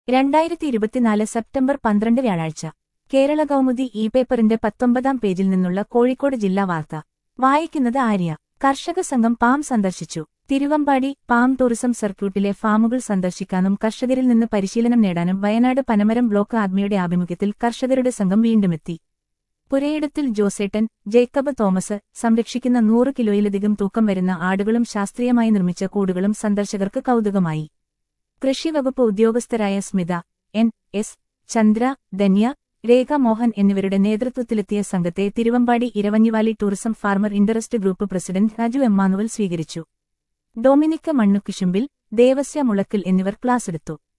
രണ്ടായിരത്തി ഇരുപത്തിനാല് സെപ്റ്റംബർ പന്ത്രണ്ട് വ്യാഴാഴ്ച കേരള കൗമുദി ഇ പേപ്പറിന്റെ പത്തൊമ്പതാം പേജിൽ നിന്നുള്ള കോഴിക്കോട് ജില്ലാ വാർത്ത വായിക്കുന്നത് ആര്യ കർഷക സംഘം പാം സന്ദർശിച്ചു തിരുവമ്പാടി പാം ടൂറിസം സർക്യൂട്ടിലെ ഫാമുകൾ സന്ദർശിക്കാനും കർഷകരിൽ നിന്ന് പരിശീലനം നേടാനും വയനാട് പനമരം ബ്ലോക്ക് ആത്മയുടെ ആഭിമുഖ്യത്തിൽ കർഷകരുടെ സംഘം വീണ്ടുമെത്തി പുരയിടത്തിൽ ജോസേട്ടൻ ജേക്കബ് തോമസ് സംരക്ഷിക്കുന്ന നൂറ് കിലോയിലധികം തൂക്കം വരുന്ന ആടുകളും ശാസ്ത്രീയമായി നിർമ്മിച്ച കൂടുകളും സന്ദർശകർക്ക് കൗതുകമായി കൃഷിവകുപ്പ് ഉദ്യോഗസ്ഥരായ സ്മിത എൻ എസ് ചന്ദ്ര ധന്യ രേഖ മോഹൻ എന്നിവരുടെ നേതൃത്വത്തിലെത്തിയ സംഘത്തെ Thiruvambady Iruvanjivali tourism farmer industry group president Raju Emmanuel സ്വീകരിച്ചു ഡൊമിനിക്ക മണ്ണുക്കിശുമ്പിൽ ദേവസ്യ മുളക്കിൽ എന്നിവർ ക്ലാസെടുത്തു